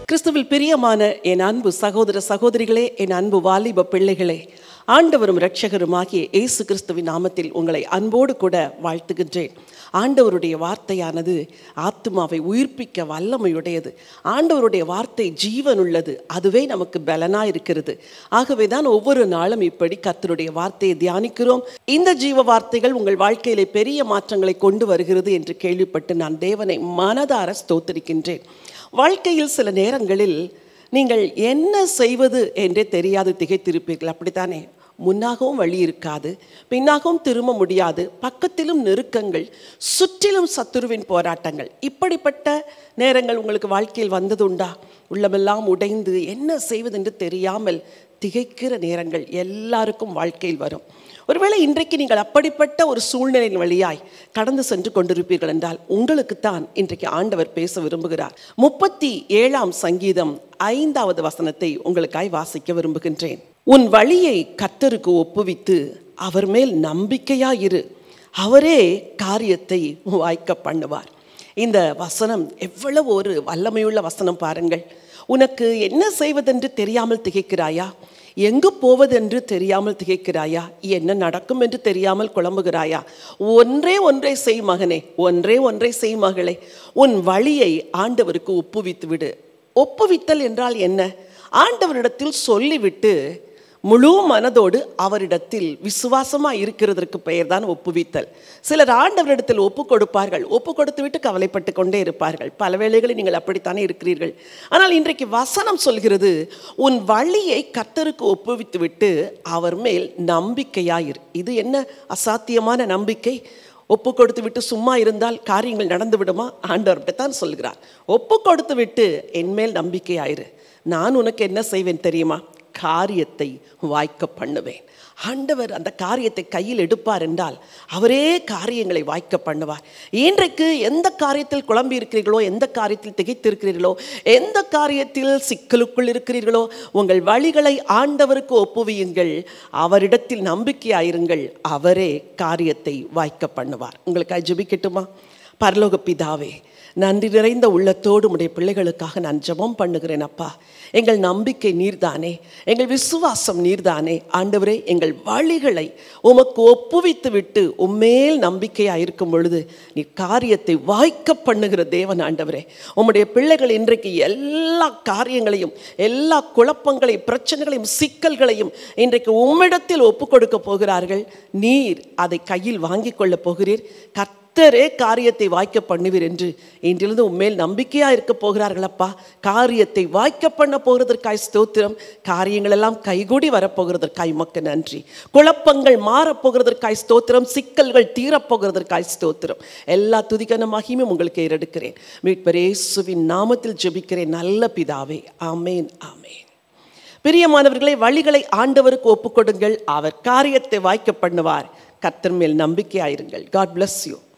கிறிஸ்துவில் பிரியமான என் அன்பு சகோதர சகோதரிகளே என் அன்பு வாலிப பிள்ளைகளே ஆண்டவரும் இரட்சகருமாகிய இயேசு கிறிஸ்துவின் நாமத்தில் உங்களை அன்போடு கூட வாழ்த்துகின்றேன் ஆண்டவருடைய வார்த்தையானது ஆத்மாவை உயிர்ப்பிக்க வல்லமையுடையது ஆண்டவருடைய வார்த்தை ஜீவனுள்ளது அதுவே நமக்கு பலனா இருக்கிறது ஆகவே தான் ஒவ்வொரு நாளும் இப்படி கர்த்தருடைய வார்த்தையை தியானிக்கிறோம் இந்த ஜீவ வார்த்தைகள் உங்கள் வாழ்க்கையிலே பெரிய மாற்றங்களை கொண்டு வருகிறது என்று கேள்விப்பட்டு நான் தேவனை மனதார ஸ்தோத்திரிக்கின்றேன் வாழ்க்கையில் சில நேரங்களில் நீங்கள் என்ன செய்வது என்றே தெரியாது திகைத்திருப்பீர்கள் அப்படித்தானே முன்னாகவும் வழி இருக்காது பின்னாகவும் திரும்ப முடியாது பக்கத்திலும் நெருக்கங்கள் சுற்றிலும் சத்துருவின் போராட்டங்கள் இப்படிப்பட்ட நேரங்கள் உங்களுக்கு வாழ்க்கையில் வந்ததுண்டா உள்ளமெல்லாம் உடைந்து என்ன செய்வதென்று தெரியாமல் திகைக்கிற நேரங்கள் எல்லாருக்கும் வாழ்க்கையில் வரும் ஒருவேளை இன்றைக்கு நீங்கள் அப்படிப்பட்ட ஒரு சூழ்நிலையின் வழியாய் கடந்து சென்று கொண்டிருப்பீர்கள் என்றால் உங்களுக்குத்தான் இன்றைக்கு ஆண்டவர் பேச விரும்புகிறார் முப்பத்தி ஏழாம் சங்கீதம் ஐந்தாவது வசனத்தை உங்களுக்காய் வாசிக்க விரும்புகின்றேன் உன் வழியை கத்தருக்கு ஒப்புவித்து அவர் மேல் நம்பிக்கையாயிரு அவரே காரியத்தை வாய்க்க பண்ணுவார் இந்த வசனம் எவ்வளவு ஒரு வல்லமையுள்ள வசனம் பாருங்கள் உனக்கு என்ன செய்வதென்று தெரியாமல் திகைக்கிறாயா எங்கு போவதென்று தெரியாமல் திகைக்கிறாயா என்ன நடக்கும் என்று தெரியாமல் குழம்புகிறாயா ஒன்றே ஒன்றை செய் மகனே ஒன்றே ஒன்றை செய் மகளே உன் வழியை ஆண்டவருக்கு ஒப்புவித்து விடு ஒப்புவித்தல் என்றால் என்ன ஆண்டவரிடத்தில் சொல்லிவிட்டு முழு மனதோடு அவரிடத்தில் விசுவாசமா இருக்கிறதற்கு பெயர் தான் ஒப்புவித்தல் சிலர் ஆண்டவரிடத்தில் ஒப்பு கொடுப்பார்கள் ஒப்பு கொடுத்து விட்டு கவலைப்பட்டு கொண்டே இருப்பார்கள் பல வேளைகளில் நீங்கள் அப்படித்தானே இருக்கிறீர்கள் ஆனால் இன்றைக்கு வசனம் சொல்கிறது உன் வழியை கத்தருக்கு ஒப்புவித்து விட்டு அவர் மேல் நம்பிக்கையாயிரு இது என்ன அசாத்தியமான நம்பிக்கை ஒப்பு கொடுத்து விட்டு சும்மா இருந்தால் காரியங்கள் நடந்து விடுமா ஆண்டவர்கிட்ட தான் சொல்கிறார் ஒப்பு கொடுத்து விட்டு என்மேல் நம்பிக்கையாயிரு நான் உனக்கு என்ன செய்வேன் தெரியுமா காரியத்தை வாய்க்க பண்ணுவேன் ஆண்டவர் அந்த காரியத்தை கையில் எடுப்பார் என்றால் அவரே காரியங்களை வாய்க்க பண்ணுவார் இன்றைக்கு எந்த காரியத்தில் குழம்பி இருக்கிறீர்களோ எந்த காரியத்தில் திகைத்திருக்கிறீர்களோ எந்த காரியத்தில் சிக்கலுக்குள் இருக்கிறீர்களோ உங்கள் வழிகளை ஆண்டவருக்கு ஒப்புவியுங்கள் அவரிடத்தில் நம்பிக்கையாயிருங்கள் அவரே காரியத்தை வாய்க்க பண்ணுவார் உங்களுக்கு ஜெபிக்கட்டுமா பரலோக பிதாவே நன்றி நிறைந்த உள்ளத்தோடு உடைய பிள்ளைகளுக்காக நான் ஜெபம் பண்ணுகிறேன் அப்பா எங்கள் நம்பிக்கை நீர்தானே எங்கள் விசுவாசம் நீர்தானே ஆண்டவரே எங்கள் வழிகளை உமக்கு ஒப்புவித்து விட்டு உம்மேல் நம்பிக்கையாக இருக்கும் பொழுது நீ காரியத்தை வாய்க்க பண்ணுகிற தேவன் ஆண்டவரே உம்முடைய பிள்ளைகள் இன்றைக்கு எல்லா காரியங்களையும் எல்லா குழப்பங்களையும் பிரச்சனைகளையும் சிக்கல்களையும் இன்றைக்கு உம்மிடத்தில் ஒப்பு கொடுக்க போகிறார்கள் நீர் அதை கையில் வாங்கி கொள்ளப் போகிறீர் கத் கர்த்தரே காரியத்தை வாய்க்க பண்ணுவீர் என்று இன்றிலிருந்து உண்மையில் நம்பிக்கையாக இருக்க போகிறார்கள் அப்பா காரியத்தை வாய்க்க பண்ண போகிறதற்காய் ஸ்தோத்திரம் காரியங்கள் எல்லாம் கைகூடி வரப்போகிறதற்காய் உமக்கு நன்றி குழப்பங்கள் மாறப்போகிறதற்காய் ஸ்தோத்திரம் சிக்கல்கள் தீரப்போகிறதற்காய் ஸ்தோத்திரம் எல்லா துதிகன மகிமையும் உங்களுக்கு ஏறெடுக்கிறேன் மீட்பரேசுவின் நாமத்தில் ஜெபிக்கிறேன் நல்ல பிதாவே ஆமேன் ஆமேன் பிரியமானவர்களை வழிகளை ஆண்டவருக்கு ஒப்புக்கொடுங்கள் அவர் காரியத்தை வாய்க்க பண்ணுவார் கர்த்தர் மேல் நம்பிக்கையாயிருங்கள் காட் bless யூ